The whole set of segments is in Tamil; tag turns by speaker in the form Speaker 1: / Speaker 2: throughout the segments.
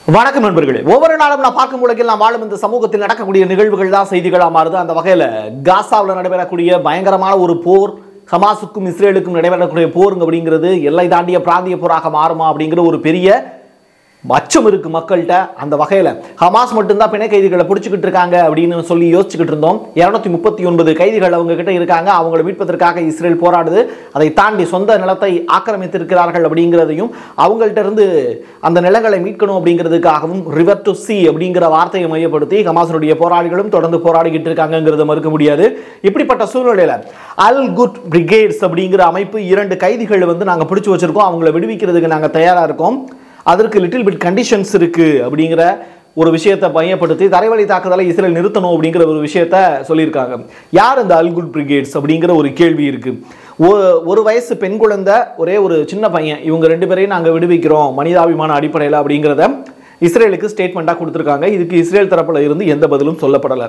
Speaker 1: வணக்கம் நண்பர்களே ஒவ்வொரு நாளும் நான் பார்க்கும் உலகில் நாம் வாழும் இந்த சமூகத்தில் நடக்கக்கூடிய நிகழ்வுகள் தான் செய்திகளா மாறுது அந்த வகையில் காசாவில் நடைபெறக்கூடிய பயங்கரமான ஒரு போர் ஹமாஸுக்கும் இஸ்ரேலுக்கும் நடைபெறக்கூடிய போருங்க அப்படிங்கிறது எல்லை தாண்டிய பிராந்திய போராக மாறுமா அப்படிங்கிற ஒரு பெரிய அச்சம் இருக்கு மக்கள்கிட்ட அந்த வகையில் ஹமாஸ் மட்டும்தான் பிணை கைதிகளை பிடிச்சிக்கிட்டு இருக்காங்க அப்படின்னு சொல்லி யோசிச்சுக்கிட்டு இருந்தோம் இரநூத்தி முப்பத்தி ஒன்பது கைதிகள் அவங்க கிட்ட இருக்காங்க அவங்களை மீட்பதற்காக இஸ்ரேல் போராடுது அதை தாண்டி சொந்த நிலத்தை ஆக்கிரமித்திருக்கிறார்கள் அப்படிங்கிறதையும் அவங்கள்ட்ட இருந்து அந்த நிலங்களை மீட்கணும் அப்படிங்கிறதுக்காகவும் ரிவர் டு சி அப்படிங்கிற வார்த்தையை மையப்படுத்தி ஹமாஸனுடைய போராளிகளும் தொடர்ந்து போராடிக்கிட்டு இருக்காங்கிறத மறுக்க முடியாது இப்படிப்பட்ட சூழ்நிலையில் அல் குட் பிரிகேட்ஸ் அப்படிங்கிற அமைப்பு இரண்டு கைதிகள் வந்து நாங்கள் பிடிச்சி வச்சிருக்கோம் அவங்கள விடுவிக்கிறதுக்கு நாங்கள் தயாராக இருக்கோம் அதற்கு லிட்டில் பிட் கண்டிஷன்ஸ் இருக்கு அப்படிங்கிற ஒரு விஷயத்தை மையப்படுத்தி தரைவழி தாக்குதலை இஸ்ரேல் நிறுத்தணும் அப்படிங்கிற ஒரு விஷயத்த சொல்லியிருக்காங்க யார் இந்த அல்குட் பிரிகேட்ஸ் அப்படிங்கிற ஒரு கேள்வி இருக்கு ஒ- ஒரு வயசு பெண் குழந்தை ஒரே ஒரு சின்ன பையன் இவங்க ரெண்டு பேரையும் நாங்கள் விடுவிக்கிறோம் மனிதாபிமான அடிப்படையில் அப்படிங்கிறத இஸ்ரேலுக்கு ஸ்டேட்மெண்ட்டாக கொடுத்துருக்காங்க இதுக்கு இஸ்ரேல் தரப்புல இருந்து எந்த பதிலும் சொல்லப்படலை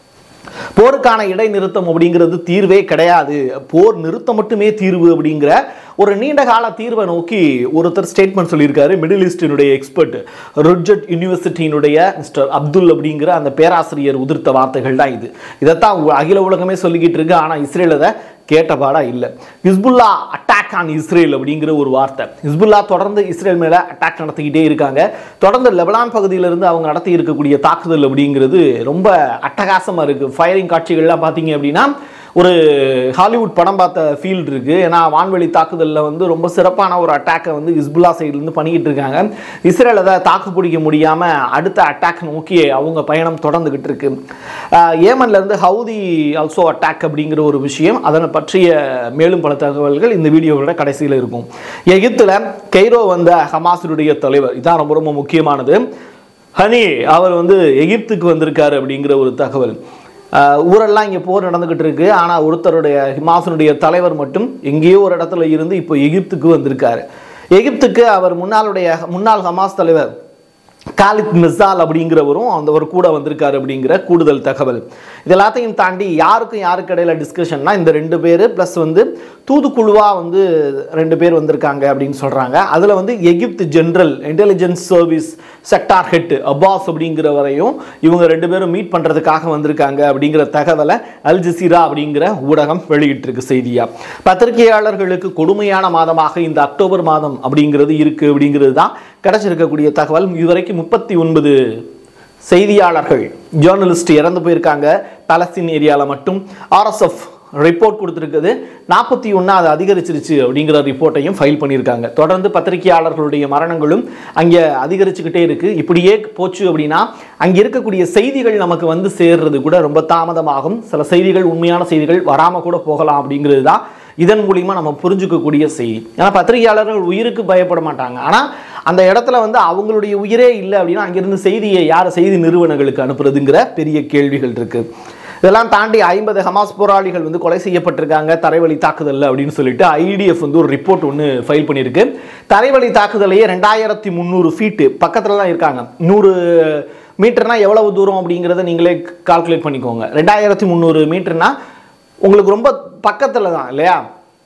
Speaker 1: போருக்கான இடைநிறுத்தம் அப்படிங்கிறது தீர்வே கிடையாது போர் நிறுத்தம் மட்டுமே தீர்வு அப்படிங்கிற ஒரு நீண்ட கால தீர்வை நோக்கி ஒருத்தர் ஸ்டேட்மெண்ட் சொல்லியிருக்காரு மிடில் ஈஸ்டினுடைய எக்ஸ்பர்ட் ருட்ஜட் யூனிவர்சிட்டியினுடைய மிஸ்டர் அப்துல் அப்படிங்கிற அந்த பேராசிரியர் உதிர்த்த வார்த்தைகள் தான் இது இதைத்தான் உ- அகில உலகமே சொல்லிக்கிட்டு இருக்கு ஆனால் இஸ்ரேல் அதை கேட்டபாடா இல்லை ஹிஸ்புல்லா அட்டாக் ஆன் இஸ்ரேல் அப்படிங்கிற ஒரு வார்த்தை ஹிஸ்புல்லா தொடர்ந்து இஸ்ரேல் மேலே அட்டாக் நடத்திக்கிட்டே இருக்காங்க தொடர்ந்து லெபனான் பகுதியிலிருந்து அவங்க நடத்தி இருக்கக்கூடிய தாக்குதல் அப்படிங்கிறது ரொம்ப அட்டகாசமாக இருக்குது ஃபயரிங் காட்சிகள்லாம் பார்த்தீங்க அப்படின்னா ஒரு ஹாலிவுட் படம் பார்த்த ஃபீல் இருக்கு ஏன்னா வான்வெளி தாக்குதலில் வந்து ரொம்ப சிறப்பான ஒரு அட்டாக்கை வந்து ஹிஸ்புல்லா சைட்லேருந்து பண்ணிக்கிட்டு இருக்காங்க இஸ்ரேல் அதை தாக்கு பிடிக்க முடியாமல் அடுத்த அட்டாக் நோக்கி அவங்க பயணம் தொடர்ந்துகிட்டு இருக்கு ஆஹ் ஏமன்ல இருந்து ஹவுதி ஆல்சோ அட்டாக் அப்படிங்கிற ஒரு விஷயம் அதனை பற்றிய மேலும் பல தகவல்கள் இந்த வீடியோவோட கடைசியில் இருக்கும் எகிப்தில் கெய்ரோ வந்த ஹமாஸினுடைய தலைவர் இதான் ரொம்ப ரொம்ப முக்கியமானது ஹனி அவர் வந்து எகிப்துக்கு வந்திருக்காரு அப்படிங்கிற ஒரு தகவல் ஆஹ் ஊரெல்லாம் இங்கே போர் நடந்துக்கிட்டு இருக்கு ஆனால் ஒருத்தருடைய ஹிமாசனுடைய தலைவர் மட்டும் எங்கேயோ ஒரு இடத்துல இருந்து இப்போ எகிப்துக்கு வந்திருக்காரு எகிப்துக்கு அவர் முன்னாளுடைய முன்னாள் ஹமாஸ் தலைவர் காலித் மிசால் அப்படிங்கிறவரும் அந்த ஒரு கூட வந்திருக்காரு அப்படிங்கிற கூடுதல் தகவல் இது எல்லாத்தையும் தாண்டி யாருக்கும் யாருக்கு இடையில டிஸ்கஷன்னா இந்த ரெண்டு பேர் ப்ளஸ் வந்து தூதுக்குழுவாக வந்து ரெண்டு பேர் வந்திருக்காங்க அப்படின்னு சொல்கிறாங்க அதில் வந்து எகிப்து general intelligence service sector head Abbas அப்படிங்கிறவரையும் இவங்க ரெண்டு பேரும் மீட் பண்ணுறதுக்காக வந்திருக்காங்க அப்படிங்கிற தகவலை அல் ஜசீரா அப்படிங்கிற ஊடகம் வெளியிட்டிருக்கு செய்தியா பத்திரிகையாளர்களுக்கு கொடுமையான மாதமாக இந்த அக்டோபர் மாதம் அப்படிங்கிறது இருக்கு அப்படிங்கிறது தான் கிடைச்சிருக்கக்கூடிய தகவல் இதுவரைக்கும் முப்பத்தி ஒன்பது செய்தியாளர்கள் ஜேர்னலிஸ்ட் இறந்து போயிருக்காங்க பாலஸ்தீன் ஏரியாவில் மட்டும் ஆர்எஸ்எஃப் ரிப்போர்ட் கொடுத்துருக்குது நாற்பத்தி ஒன்று அது அதிகரிச்சிருச்சு அப்படிங்கிற ரிப்போர்ட்டையும் ஃபைல் பண்ணியிருக்காங்க தொடர்ந்து பத்திரிகையாளர்களுடைய மரணங்களும் அங்கே அதிகரிச்சுக்கிட்டே இருக்கு இப்படியே போச்சு அப்படின்னா அங்கே இருக்கக்கூடிய செய்திகள் நமக்கு வந்து சேர்றது கூட ரொம்ப தாமதமாகும் சில செய்திகள் உண்மையான செய்திகள் வராமல் கூட போகலாம் அப்படிங்கிறது தான் இதன் மூலிமா நம்ம புரிஞ்சுக்கக்கூடிய செய்தி ஏன்னா பத்திரிகையாளர்கள் உயிருக்கு பயப்பட மாட்டாங்க ஆனால் அந்த இடத்துல வந்து அவங்களுடைய உயிரே இல்லை அப்படின்னா அங்கிருந்து செய்தியை யார் செய்தி நிறுவனங்களுக்கு அனுப்புறதுங்கிற பெரிய கேள்விகள் இருக்கு இதெல்லாம் தாண்டி ஐம்பது ஹமாஸ் போராளிகள் வந்து கொலை செய்யப்பட்டிருக்காங்க தரைவழி தாக்குதல் அப்படின்னு சொல்லிட்டு ஐடிஎஃப் வந்து ஒரு ரிப்போர்ட் ஒன்று ஃபைல் பண்ணியிருக்கு தரைவழி தாக்குதலையே ரெண்டாயிரத்தி முந்நூறு ஃபீட்டு பக்கத்தில் தான் இருக்காங்க நூறு மீட்டர்னா எவ்வளவு தூரம் அப்படிங்கிறத நீங்களே கால்குலேட் பண்ணிக்கோங்க ரெண்டாயிரத்தி முந்நூறு மீட்டர்னா உங்களுக்கு ரொம்ப பக்கத்தில் தான் இல்லையா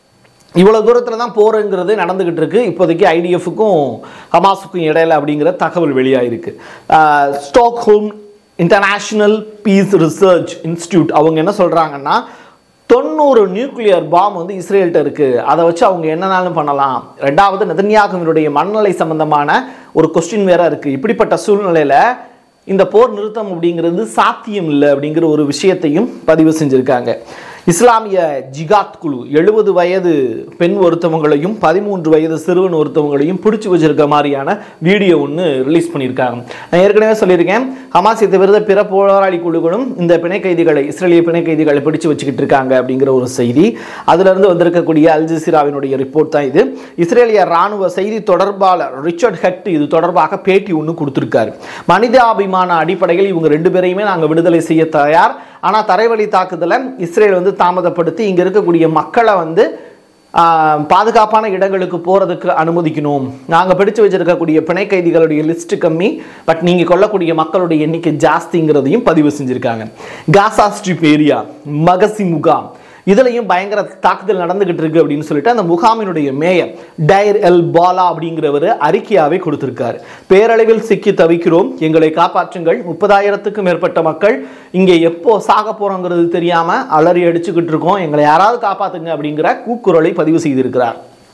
Speaker 1: இவ்வளோ தூரத்தில் தான் போருங்கிறது நடந்துக்கிட்டு இருக்கு இப்போதைக்கு ஐடிஎஃப்க்கும் ஹமாஸுக்கும் இடையில அப்படிங்கிற தகவல் வெளியாயிருக்கு Stockholm International Peace Research Institute அவங்க என்ன சொல்கிறாங்கன்னா தொண்ணூறு நியூக்ளியர் பாம் வந்து இஸ்ரேல்கிட்ட இருக்குது அதை வச்சு அவங்க என்னனாலும் பண்ணலாம் ரெண்டாவது நெதன்யாகுவினுடைய மனநிலை சம்பந்தமான ஒரு கொஸ்டின் வேற இருக்குது இப்படிப்பட்ட சூழ்நிலையில் இந்த போர் நிறுத்தம் அப்படிங்கிறது சாத்தியம் இல்லை அப்படிங்கிற ஒரு விஷயத்தையும் பதிவு செஞ்சுருக்காங்க இஸ்லாமிய ஜிகாத் குழு எழுபது வயது பெண் ஒருத்தவங்களையும் பதிமூன்று வயது சிறுவன் ஒருத்தவங்களையும் பிடிச்சி வச்சிருக்க மாதிரியான வீடியோ ஒன்று ரிலீஸ் பண்ணியிருக்காங்க நான் ஏற்கனவே சொல்லியிருக்கேன் ஹமாஸை தவிர்த்த பிற போராளி குழுக்களும் இந்த பிணை கைதிகளை இஸ்ரேலிய பிணை கைதிகளை பிடிச்சு வச்சுக்கிட்டு இருக்காங்க அப்படிங்கிற ஒரு செய்தி அதிலிருந்து வந்திருக்கக்கூடிய அல் ஜசீராவினுடைய ரிப்போர்ட் தான் இது இஸ்ரேலிய ராணுவ செய்தி தொடர்பாளர் ரிச்சர்ட் ஹெட் இது தொடர்பாக பேட்டி ஒன்று கொடுத்துருக்காரு மனிதாபிமான அடிப்படையில் இவங்க ரெண்டு பேரையுமே நாங்கள் விடுதலை செய்ய தயார் ஆனால் தரைவழி தாக்குதலை இஸ்ரேல் வந்து தாமதப்படுத்தி இங்கே இருக்கக்கூடிய மக்களை வந்து ஆஹ், பாதுகாப்பான இடங்களுக்கு போகிறதுக்கு அனுமதிக்கணும் நாங்கள் பிடிச்சு வச்சிருக்கக்கூடிய பிணை கைதிகளுடைய லிஸ்ட் கம்மி பட் நீங்கள் கொல்லக்கூடிய மக்களுடைய எண்ணிக்கை ஜாஸ்திங்கிறதையும் பதிவு செஞ்சுருக்காங்க காசா ஸ்ட்ரிப் ஏரியா மகசி முகாம் இதுலயும் பயங்கர தாக்குதல் நடந்துகிட்டு இருக்கு அப்படின்னு சொல்லிட்டு அந்த முகாமினுடைய மேயர் டைர் எல் பாலா அப்படிங்கிறவர் அறிக்கையாவே கொடுத்திருக்காரு பேரளவில் சிக்கி தவிக்கிறோம் எங்களை காப்பாற்றுங்கள் முப்பதாயிரத்துக்கும் மேற்பட்ட மக்கள் இங்கே எப்போ சாக போறோங்கிறது தெரியாம அலறி அடிச்சுக்கிட்டு இருக்கோம் எங்களை யாராவது காப்பாத்துங்க அப்படிங்கிற கூக்குரலை பதிவு செய்திருக்கிறார்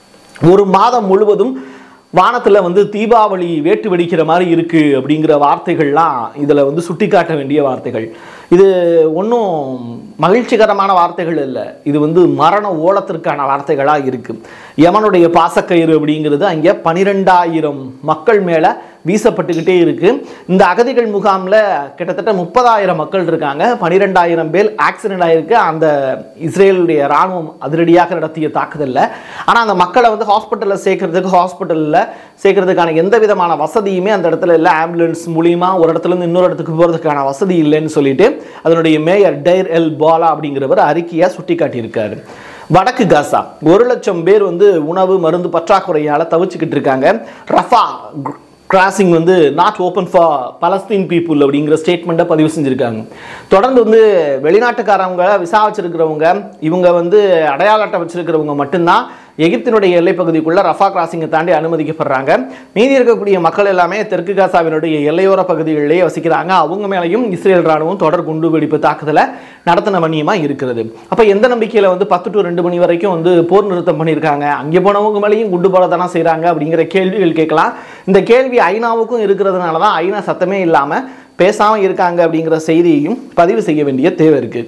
Speaker 1: ஒரு மாதம் முழுவதும் வானத்தில் வந்து தீபாவளி வேட்டு வெடிக்கிற மாதிரி இருக்கு அப்படிங்கிற வார்த்தைகள்லாம் இதில் வந்து சுட்டிக்காட்ட வேண்டிய வார்த்தைகள் இது ஒன்றும் மகிழ்ச்சிகரமான வார்த்தைகள் இல்லை இது வந்து மரண ஓலத்திற்கான வார்த்தைகளாக இருக்கு யமனுடைய பாசக்கயிறு அப்படிங்கிறது அங்கே பனிரெண்டாயிரம் மக்கள் மேலே வீசப்பட்டுக்கிட்டே இருக்கு இந்த அகதிகள் முகாமில் கிட்டத்தட்ட முப்பதாயிரம் மக்கள் இருக்காங்க பனிரெண்டாயிரம் பேர் ஆக்சிடென்ட் ஆயிருக்கு அந்த இஸ்ரேலுடைய ராணுவம் அதிரடியாக நடத்திய தாக்குதலில் ஆனால் அந்த மக்களை வந்து ஹாஸ்பிட்டலில் சேர்க்கறதுக்கு ஹாஸ்பிட்டலில் சேர்க்கறதுக்கான எந்த விதமான வசதியுமே அந்த இடத்துல இல்லை ஆம்புலன்ஸ் மூலியமா ஒரு இடத்துல இருந்து இன்னொரு இடத்துக்கு போகிறதுக்கான வசதி இல்லைன்னு சொல்லிட்டு அதனுடைய மேயர் டைர் எல் பாலா அப்படிங்கிறவர் அறிக்கையாக சுட்டி காட்டியிருக்காரு வடக்கு காசா ஒரு லட்சம் பேர் வந்து உணவு மருந்து பற்றாக்குறையால் தவிச்சுக்கிட்டு இருக்காங்க ரஃபா கிராசிங் வந்து not open for Palestine people அப்படிங்கிற ஸ்டேட்மெண்ட்டை பதிவு செஞ்சுருக்காங்க தொடர்ந்து வந்து வெளிநாட்டுக்காரவங்க விசா வச்சிருக்கிறவங்க இவங்க வந்து அடையாள அட்டை வச்சிருக்கிறவங்க மட்டும்தான் எகிப்தினுடைய எல்லைப்பகுதிக்குள்ள ரஃபா கிராசிங்கை தாண்டி அனுமதிக்கப்படுறாங்க மீதி இருக்கக்கூடிய மக்கள் எல்லாமே தெற்கு காசாவினுடைய எல்லையோர பகுதிகளிலேயே வசிக்கிறாங்க அவங்க மேலேயும் இஸ்ரேல் ராணுவம் தொடர் குண்டு வெடிப்பு தாக்குதலை நடத்தின மணியமா இருக்கிறது அப்ப எந்த நம்பிக்கையில வந்து பத்து டு ரெண்டு மணி வரைக்கும் வந்து போர் நிறுத்தம் பண்ணியிருக்காங்க அங்கே போனவங்க மேலேயும் குண்டு போல தானே செய்றாங்க அப்படிங்கிற கேள்விகள் கேட்கலாம் இந்த கேள்வி ஐநாவுக்கும் இருக்கிறதுனால தான் ஐநா சத்தமே இல்லாம பேசாம இருக்காங்க அப்படிங்கிற செய்தியையும் பதிவு செய்ய வேண்டிய தேவை இருக்கு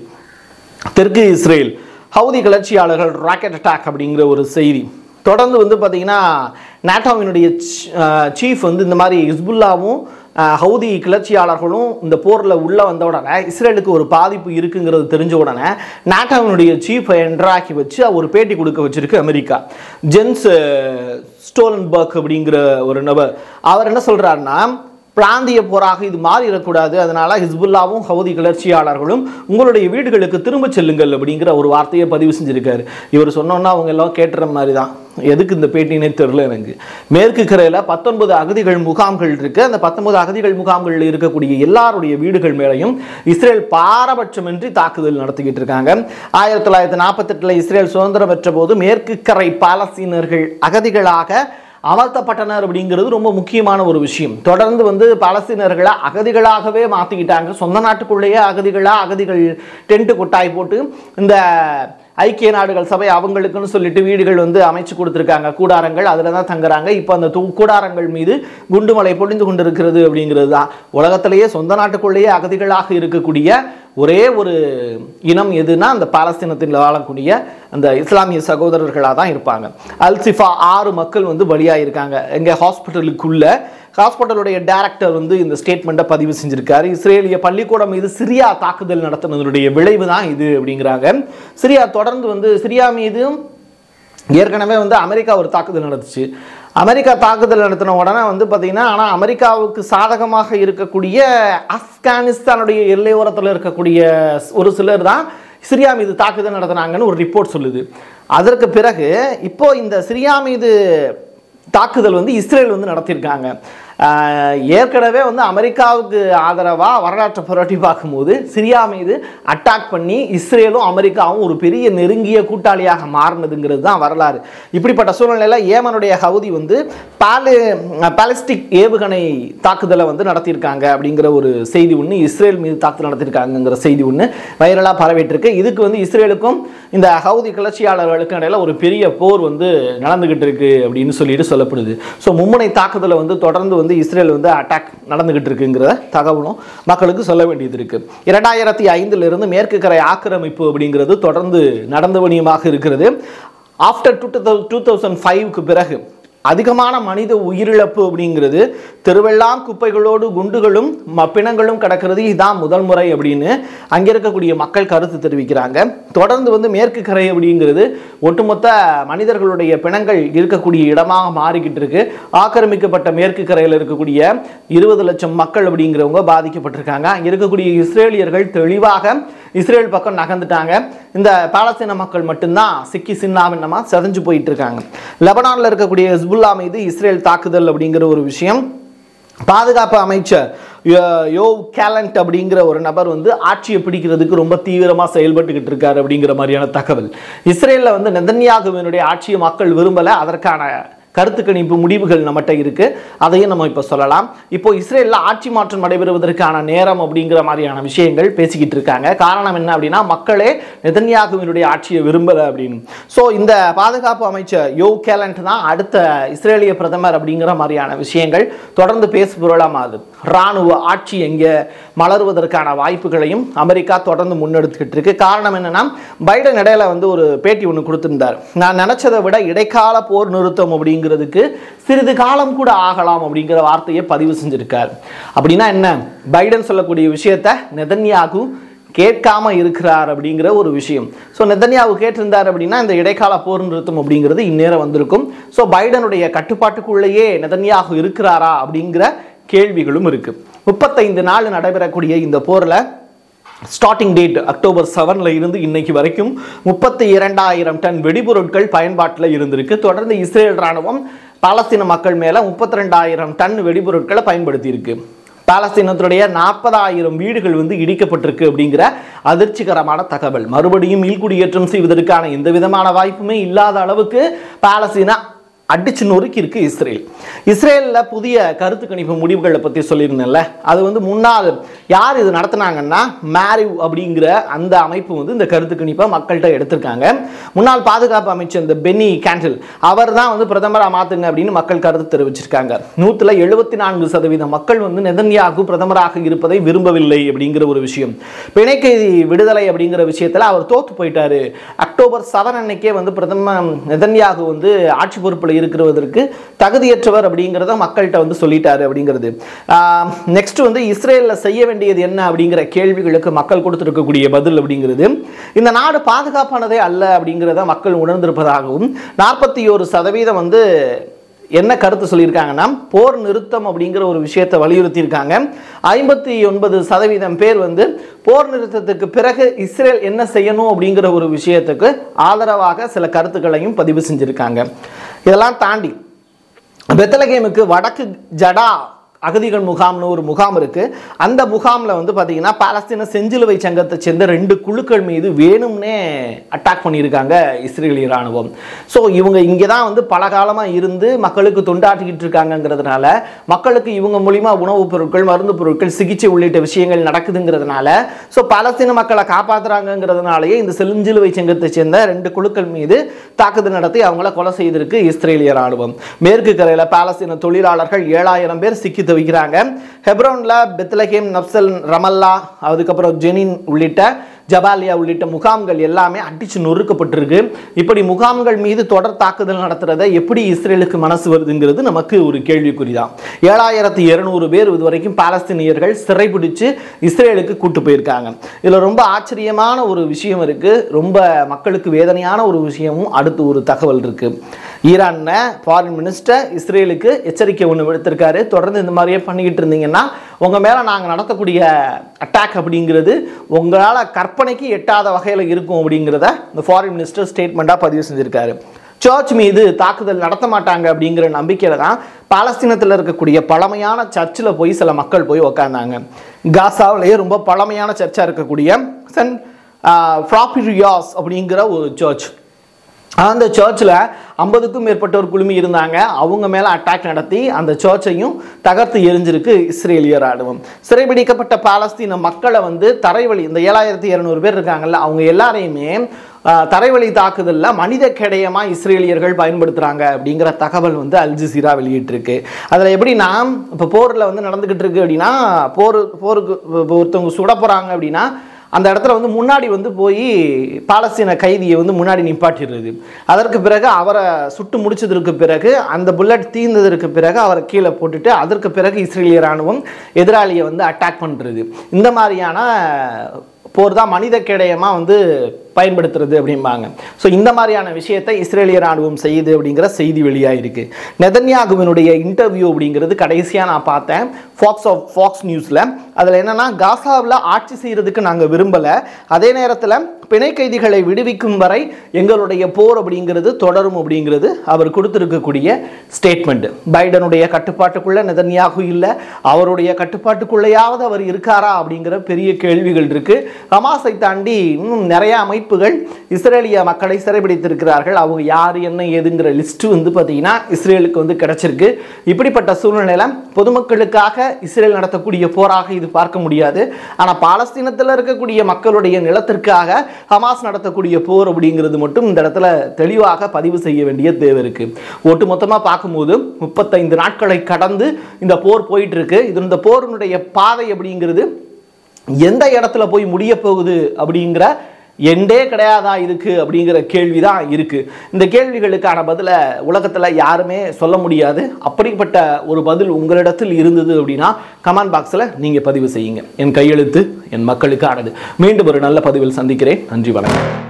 Speaker 1: தெற்கு இஸ்ரேல் ஹவுதி கிளர்ச்சியாளர்கள் ராக்கெட் அட்டாக் அப்படிங்கிற ஒரு செய்தி தொடர்ந்து வந்து பார்த்தீங்கன்னா நாட்டோவினுடைய சீஃப் வந்து இந்த மாதிரி ஹிஸ்புல்லாவும் அஹ், ஹவுதி கிளர்ச்சியாளர்களும் இந்த போரில் உள்ளே வந்த உடனே இஸ்ரேலுக்கு ஒரு பாதிப்பு இருக்குங்கிறது தெரிஞ்ச உடனே நாட்டோவினுடைய சீஃபை என்ட்ராக்கி வச்சு ஒரு பேட்டி கொடுக்க வச்சிருக்கு அமெரிக்கா ஜென்ஸ் ஸ்டோலன்பர்க் அப்படிங்கிற ஒரு நபர் அவர் என்ன சொல்றாருன்னா பிராந்திய போராக இது மாறிடக்கூடாது அதனால ஹிஸ்புல்லாவும் ஹவுதி கிளர்ச்சியாளர்களும் உங்களுடைய வீடுகளுக்கு திரும்ப செல்லுங்கள் அப்படிங்கிற ஒரு வார்த்தையை பதிவு செஞ்சிருக்காரு இவர் சொன்னோன்னா அவங்க எல்லாம் கேட்டுற மாதிரி தான் எதுக்கு இந்த பேட்டினே தெரில எனக்கு மேற்கு கரையில் பத்தொன்பது அகதிகள் முகாம்கள் இருக்கு அந்த பத்தொன்பது அகதிகள் முகாம்களில் இருக்கக்கூடிய எல்லாருடைய வீடுகள் மேலையும் இஸ்ரேல் பாரபட்சமின்றி தாக்குதல் நடத்திக்கிட்டு இருக்காங்க ஆயிரத்தி தொள்ளாயிரத்தி நாற்பத்தெட்டில் இஸ்ரேல் சுதந்திரம் பெற்ற போது மேற்கு கரை பாலஸ்தீனர்கள் அகதிகளாக அமர்த்தப்பட்டனர் அப்படிங்கிறது ரொம்ப முக்கியமான ஒரு விஷயம் தொடர்ந்து வந்து பாலஸ்தீனர்களை அகதிகளாகவே மாற்றிக்கிட்டாங்க சொந்த நாட்டுக்குள்ளேயே அகதிகளா அகதிகள் டென்ட் கொட்டாய் போட்டு இந்த ஐக்கிய நாடுகள் சபை அவங்களுக்குன்னு சொல்லிட்டு வீடுகள் வந்து அமைச்சு கொடுத்துருக்காங்க கூடாரங்கள் அதில் தான் தங்குறாங்க இப்போ அந்த தூ கூடாரங்கள் மீது குண்டுமலை பொழிந்து கொண்டிருக்கிறது அப்படிங்கிறது தான் உலகத்திலேயே சொந்த நாட்டுக்குள்ளேயே அகதிகளாக இருக்கக்கூடிய ஒரே ஒரு இனம் எதுனா அந்த பாலஸ்தீனத்தில் வாழக்கூடிய அந்த இஸ்லாமிய சகோதரர்களாக தான் இருப்பாங்க அல்சிஃபா ஆறு மக்கள் வந்து பலியாக இருக்காங்க எங்க ஹாஸ்பிட்டலுக்குள்ள ஹாஸ்பிட்டலுடைய டைரக்டர் வந்து இந்த ஸ்டேட்மெண்ட்டை பதிவு செஞ்சிருக்காரு இஸ்ரேலிய பள்ளிக்கூடம் மீது சிரியா தாக்குதல் நடத்தினதனுடைய விளைவு தான் இது அப்படிங்கிறாங்க சிரியா தொடர்ந்து வந்து சிரியா மீது ஏற்கனவே வந்து அமெரிக்கா ஒரு தாக்குதல் நடந்துச்சு அமெரிக்கா தாக்குதல் நடத்தின உடனே வந்து பார்த்தீங்கன்னா ஆனால் அமெரிக்காவுக்கு சாதகமாக இருக்கக்கூடிய ஆப்கானிஸ்தானுடைய எல்லையோரத்தில் இருக்கக்கூடிய ஒரு சிலர் தான் சிரியா மீது தாக்குதல் நடத்தினாங்கன்னு ஒரு ரிப்போர்ட் சொல்லுது அதற்கு பிறகு இப்போ இந்த சிரியா மீது தாக்குதல் வந்து இஸ்ரேல் வந்து நடத்தியிருக்காங்க ஆஹ் ஏற்கனவே வந்து அமெரிக்காவுக்கு ஆதரவாக வரலாற்றை புரட்டி பார்க்கும்போது சிரியா மீது அட்டாக் பண்ணி இஸ்ரேலும் அமெரிக்காவும் ஒரு பெரிய நெருங்கிய கூட்டாளியாக மாறினதுங்கிறது தான் வரலாறு இப்படிப்பட்ட சூழ்நிலையில் ஏமனுடைய ஹவுதி வந்து பாலி பாலிஸ்டிக் ஏவுகணை தாக்குதலை வந்து நடத்தியிருக்காங்க அப்படிங்கிற ஒரு செய்தி ஒன்று இஸ்ரேல் மீது தாக்குதல் நடத்தியிருக்காங்கங்கிற செய்தி ஒன்று வைரலாக பரவிட்டு இருக்கு இதுக்கு வந்து இஸ்ரேலுக்கும் இந்த ஹவுதி கிளர்ச்சியாளர்களுக்கும் இடையில ஒரு பெரிய போர் வந்து நடந்துகிட்டு இருக்கு அப்படின்னு சொல்லிட்டு சொல்லப்படுது ஸோ மும்முனை தாக்குதலை வந்து தொடர்ந்து வந்து இஸ்ரேல் வந்து அட்டாக் நடந்துகிட்டு இருக்குங்கிற தகவலும் மக்களுக்கு சொல்ல வேண்டியது இருக்கு இரண்டாயிரத்தி ஐந்துல இருந்து மேற்கு கரை ஆக்கிரமிப்பு அப்படிங்கிறது தொடர்ந்து நடந்த வணியமாக இருக்கிறது ஆஃப்டர் டூ டூ தௌசண்ட் ஃபைவ்க்கு பிறகு அதிகமான மனித உயிரிழப்பு அப்படிங்கிறது தெருவெல்லாம் குப்பைகளோடு குண்டுகளும் ம- பிணங்களும் கிடக்கிறது இதான் முதல் முறை அப்படின்னு அங்கே இருக்கக்கூடிய மக்கள் கருத்து தெரிவிக்கிறாங்க தொடர்ந்து வந்து மேற்கு கரை அப்படிங்கிறது ஒட்டுமொத்த மனிதர்களுடைய பிணங்கள் இருக்கக்கூடிய இடமாக மாறிக்கிட்டு இருக்கு ஆக்கிரமிக்கப்பட்ட மேற்கு கரையில் இருக்கக்கூடிய இருபது லட்சம் மக்கள் அப்படிங்கிறவங்க பாதிக்கப்பட்டிருக்காங்க அங்கே இருக்கக்கூடிய இஸ்ரேலியர்கள் தெளிவாக இஸ்ரேல் பக்கம் நகர்ந்துட்டாங்க இந்த பாலஸ்தீன மக்கள் மட்டும்தான் சிக்கி சின்னாபின்னமா செதஞ்சு போயிட்டு இருக்காங்க லெபனான்ல இருக்கக்கூடிய ஹிஸ்புல்லா மீது இஸ்ரேல் தாக்குதல் அப்படிங்கிற ஒரு விஷயம் பாதுகாப்பு அமைச்சர் யோ- யோ கேலண்ட் அப்படிங்கிற ஒரு நபர் வந்து ஆட்சியை பிடிக்கிறதுக்கு ரொம்ப தீவிரமாக செயல்பட்டுக்கிட்டு இருக்காரு அப்படிங்கிற மாதிரியான தகவல் இஸ்ரேலில் வந்து நெதன்யாகுவினுடைய ஆட்சியை மக்கள் விரும்பலை அதற்கான கருத்து கணிப்பு முடிவுகள் நம்மகிட்ட இருக்கு அதையும் நம்ம இப்போ சொல்லலாம் இப்போ இஸ்ரேலில் ஆட்சி மாற்றம் நடைபெறுவதற்கான நேரம் அப்படிங்கிற மாதிரியான விஷயங்கள் பேசிக்கிட்டு இருக்காங்க காரணம் என்ன அப்படின்னா மக்களே நெதன்யாகுவினுடைய ஆட்சியை விரும்பலை அப்படின்னு ஸோ இந்த பாதுகாப்பு அமைச்சர் யோ கேலண்ட் தான் அடுத்த இஸ்ரேலிய பிரதமர் அப்படிங்கிற மாதிரியான விஷயங்கள் தொடர்ந்து பேசுபொருளாமாது இராணுவ ஆட்சி எங்கே மலருவதற்கான வாய்ப்புகளையும் அமெரிக்கா தொடர்ந்து முன்னெடுத்துக்கிட்டு இருக்கு காரணம் என்னன்னா பைடன் இடையில வந்து ஒரு பேட்டி ஒன்று கொடுத்திருந்தார் நான் நினைச்சதை விட இடைக்கால போர் நிறுத்தம் அப்படிங்கிறதுக்கு சிறிது காலம் கூட ஆகலாம் அப்படிங்கிற வார்த்தையை பதிவு செஞ்சிருக்கார் அப்படின்னா என்ன பைடன் சொல்லக்கூடிய விஷயத்த நெதன்யாகு கேட்காம இருக்கிறார் அப்படிங்கிற ஒரு விஷயம் ஸோ நெதன்யாவு கேட்டிருந்தார் அப்படின்னா இந்த இடைக்கால போர் நிறுத்தம் அப்படிங்கிறது இந்நேரம் வந்திருக்கும் ஸோ பைடனுடைய கட்டுப்பாட்டுக்குள்ளேயே நெதன்யாகு இருக்கிறாரா அப்படிங்கிற கேள்விகளும் இருக்கு முப்பத்தைந்து நாள் நடைபெறக்கூடிய இந்த போரில் ஸ்டார்டிங் டேட் அக்டோபர் செவனில் இருந்து இன்னைக்கு வரைக்கும் முப்பத்தி இரண்டாயிரம் டன் வெடிபொருட்கள் பயன்பாட்டில் இருந்திருக்கு தொடர்ந்து இஸ்ரேல் ராணுவம் பாலஸ்தீன மக்கள் மேலே முப்பத்தி ரெண்டாயிரம் டன் வெடிபொருட்களை பயன்படுத்தியிருக்கு பாலஸ்தீனத்துடைய நாற்பதாயிரம் வீடுகள் வந்து இடிக்கப்பட்டிருக்கு அப்படிங்கிற அதிர்ச்சிகரமான தகவல் மறுபடியும் மீள்குடியேற்றம் செய்வதற்கான எந்த விதமான வாய்ப்புமே இல்லாத அளவுக்கு பாலஸ்தீனா அடிச்சு நொறுக்கி இருக்கு இஸ்ரேல் இஸ்ரேலில் புதிய கருத்து கணிப்பு முடிவுகளை பற்றி சொல்லியிருந்தேன்ல அது வந்து முன்னாள் யார் இது நடத்துனாங்கன்னா மேரிவ் அப்படிங்கிற அந்த அமைப்பு வந்து இந்த கருத்து கணிப்பை மக்கள்கிட்ட எடுத்திருக்காங்க முன்னாள் பாதுகாப்பு அமைச்சர் இந்த பென்னி கேண்டில் அவர் தான் வந்து பிரதமராக மாற்றுங்க அப்படின்னு மக்கள் கருத்து தெரிவிச்சிருக்காங்க நூற்றுல எழுபத்தி நான்கு சதவீதம் மக்கள் வந்து நெதன்யாகு பிரதமராக இருப்பதை விரும்பவில்லை அப்படிங்கிற ஒரு விஷயம் பிணைக்கைதி விடுதலை அப்படிங்கிற விஷயத்தில் அவர் தோத்து போயிட்டாரு அக்டோபர் செவன் அன்னைக்கே வந்து பிரதமர் நெதன்யாகு வந்து ஆட்சி பொறுப்பில் இருக்கிறதற்கு தகுதியற்றவர் அப்படிங்கிறத மக்கள்கிட்ட வந்து சொல்லிட்டாரு அப்படிங்கிறது நெக்ஸ்ட் வந்து இஸ்ரேலில் செய்ய வேண்டியது என்ன அப்படிங்கிற கேள்விகளுக்கு மக்கள் கொடுத்துருக்கக்கூடிய பதில் அப்படிங்கிறது இந்த நாடு பாதுகாப்பானதே அல்ல அப்படிங்கிறத மக்கள் உணர்ந்திருப்பதாகவும் நாற்பத்தி ஒரு சதவீதம் வந்து என்ன கருத்து சொல்லியிருக்காங்கன்னா போர் நிறுத்தம் அப்படிங்கிற ஒரு விஷயத்தை வலியுறுத்தியிருக்காங்க ஐம்பத்தி ஒன்பது சதவீதம் பேர் வந்து போர் நிறுத்தத்துக்கு பிறகு இஸ்ரேல் என்ன செய்யணும் அப்படிங்கிற ஒரு விஷயத்துக்கு ஆதரவாக சில கருத்துக்களையும் பதிவு செஞ்சுருக்காங்க இதெல்லாம் தாண்டி பெத்தலகேமுக்கு வடக்கு ஜடா அகதிகள் முகாம்னு ஒரு முகாம் இருக்கு அந்த முகாமில் வந்து பார்த்தீங்கன்னா பாலஸ்தீன செஞ்சிலுவை சங்கத்தை சேர்ந்த ரெண்டு குழுக்கள் மீது வேணும்னே அட்டாக் பண்ணியிருக்காங்க இஸ்ரேலிய ராணுவம் ஸோ இவங்க இங்கே தான் வந்து பல காலமாக இருந்து மக்களுக்கு தொண்டாற்றிக்கிட்டு இருக்காங்கங்கிறதுனால மக்களுக்கு இவங்க மூலிமா உணவுப் பொருட்கள் மருந்து பொருட்கள் சிகிச்சை உள்ளிட்ட விஷயங்கள் நடக்குதுங்கிறதுனால ஸோ பாலஸ்தீன மக்களை காப்பாற்றுறாங்கங்கிறதுனாலேயே இந்த செஞ்சிலுவை சங்கத்தை சேர்ந்த ரெண்டு குழுக்கள் மீது தாக்குதல் நடத்தி அவங்கள கொலை செய்திருக்கு இஸ்ரேலிய ராணுவம் மேற்கு கரையில் பாலஸ்தீன தொழிலாளர்கள் ஏழாயிரம் பேர் சிக்கி தவிக்கிறாங்க ஹெப்ரோன்ல பெத்லஹேம் நப்சல் ரமல்லா அதுக்கப்புறம் ஜெனின் உள்ளிட்ட ஜபாலியா உள்ளிட்ட முகாம்கள் எல்லாமே அடிச்சு நொறுக்கப்பட்டிருக்கு இப்படி முகாம்கள் மீது தொடர் தாக்குதல் நடத்துறத எப்படி இஸ்ரேலுக்கு மனசு வருதுங்கிறது நமக்கு ஒரு கேள்விக்குறிதான் ஏழாயிரத்தி இருநூறு பேர் இதுவரைக்கும் பாலஸ்தீனியர்கள் சிறைபிடிச்சு இஸ்ரேலுக்கு கூட்டு போயிருக்காங்க இதுல ரொம்ப ஆச்சரியமான ஒரு விஷயம் இருக்கு ரொம்ப மக்களுக்கு வேதனையான ஒரு விஷயமும் அடுத்து ஒரு தகவல் இருக்கு ஈரான்ல ஃபாரின் மினிஸ்டர் இஸ்ரேலுக்கு எச்சரிக்கை ஒன்று விடுத்திருக்காரு தொடர்ந்து இந்த மாதிரியே பண்ணிக்கிட்டு இருந்தீங்கன்னா உங்கள் மேலே நாங்கள் நடத்தக்கூடிய அட்டாக் அப்படிங்கிறது உங்களால் கற்பனைக்கு எட்டாத வகையில் இருக்கும் அப்படிங்கிறத இந்த ஃபாரின் மினிஸ்டர் ஸ்டேட்மெண்ட்டாக பதிவு செஞ்சுருக்காரு சர்ச் மீது தாக்குதல் நடத்த மாட்டாங்க அப்படிங்கிற நம்பிக்கையில் தான் பாலஸ்தீனத்தில் இருக்கக்கூடிய பழமையான சர்ச்சில் போய் சில மக்கள் போய் உக்காந்தாங்க காசாவிலேயே ரொம்ப பழமையான சர்ச்சாக இருக்கக்கூடிய சென்ட் ஃப்ராபிரியாஸ் அப்படிங்கிற ஒரு சர்ச் அந்த சர்ச்சில் ஐம்பதுக்கும் மேற்பட்டோர் குழுமி இருந்தாங்க அவங்க மேலே அட்டாக் நடத்தி அந்த சர்ச்சையும் தகர்த்து எரிஞ்சிருக்கு இஸ்ரேலிய ராணுவம் சிறைபிடிக்கப்பட்ட பாலஸ்தீன மக்களை வந்து தரைவழி இந்த ஏழாயிரத்தி இரநூறு பேர் இருக்காங்கல்ல அவங்க எல்லாரையுமே ஆஹ், தரைவழி தாக்குதலில் மனித கேடயமா இஸ்ரேலியர்கள் பயன்படுத்துகிறாங்க அப்படிங்கிற தகவல் வந்து அல் ஜசீரா வெளியிட்டிருக்கு அதில் எப்படின்னா இப்போ போரில் வந்து நடந்துக்கிட்டு இருக்கு அப்படின்னா போர் போருக்கு இப்போ ஒருத்தவங்க சுட போகிறாங்க அப்படின்னா அந்த இடத்துல வந்து முன்னாடி வந்து போய் பாலஸ்தீன கைதியை வந்து முன்னாடி நிப்பாட்டிடுறது அதற்கு பிறகு அவரை சுட்டு முடிச்சதற்கு பிறகு அந்த புல்லட் தீர்ந்ததற்கு பிறகு அவரை கீழே போட்டுட்டு அதற்கு பிறகு இஸ்ரேலிய ராணுவம் எதிராளியை வந்து அட்டாக் பண்ணுறது இந்த மாதிரியான போர் தான் மனித கேடயமாக வந்து பயன்படுத்துறது அப்படிம்பாங்க ஸோ இந்த மாதிரியான விஷயத்தை இஸ்ரேலிய ராணுவம் செய்யுது அப்படிங்கிற செய்தி வெளியாயிருக்கு நெதன்யாகுவினுடைய இன்டர்வியூ அப்படிங்கிறது கடைசியாக நான் பார்த்தேன் ஃபாக்ஸ் ஆஃப் ஃபாக்ஸ் நியூஸில் அதில் என்னன்னா காசாவில் ஆட்சி செய்கிறதுக்கு நாங்கள் விரும்பலை அதே நேரத்தில் பிணை கைதிகளை விடுவிக்கும் வரை எங்களுடைய போர் அப்படிங்கிறது தொடரும் அப்படிங்கிறது அவர் கொடுத்திருக்கக்கூடிய ஸ்டேட்மெண்ட் பைடனுடைய கட்டுப்பாட்டுக்குள்ள நெதன்யாகு இல்லை அவருடைய கட்டுப்பாட்டுக்குள்ளேயாவது அவர் இருக்காரா அப்படிங்கிற பெரிய கேள்விகள் இருக்கு ஹமாஸை தாண்டி இன்னும் நிறைய அமைப்புகள் இஸ்ரேலிய மக்களை சிறைபிடித்திருக்கிறார்கள் அவங்க யார் என்ன ஏதுங்கிற லிஸ்ட் வந்து பார்த்தீங்கன்னா இஸ்ரேலுக்கு வந்து கிடைச்சிருக்கு இப்படிப்பட்ட சூழ்நிலையில பொதுமக்களுக்காக இஸ்ரேல் நடத்தக்கூடிய போராக இது பார்க்க முடியாது ஆனால் பாலஸ்தீனத்தில் இருக்கக்கூடிய மக்களுடைய நிலத்திற்காக ஹமாஸ் நடத்தக்கூடிய போர் அப்படிங்கிறது மட்டும் இந்த இடத்துல தெளிவாக பதிவு செய்ய வேண்டிய தேவை இருக்கு ஒட்டு மொத்தமாக பார்க்கும்போது முப்பத்தைந்து நாட்களை கடந்து இந்த போர் போயிட்டு இருக்கு இது இந்த போரினுடைய பாதை அப்படிங்கிறது எந்த இடத்துல போய் முடிய போகுது அப்படிங்கிற எண்டே கிடையாதா இதுக்கு அப்படிங்கிற கேள்வி தான் இருக்கு இந்த கேள்விகளுக்கான பதிலை உலகத்தில் யாருமே சொல்ல முடியாது அப்படிப்பட்ட ஒரு பதில் உங்களிடத்தில் இருந்தது அப்படின்னா கமெண்ட் பாக்ஸில் நீங்கள் பதிவு செய்யுங்க என் கையெழுத்து என் மக்களுக்கானது மீண்டும் ஒரு நல்ல பதிவில் சந்திக்கிறேன் நன்றி வணக்கம்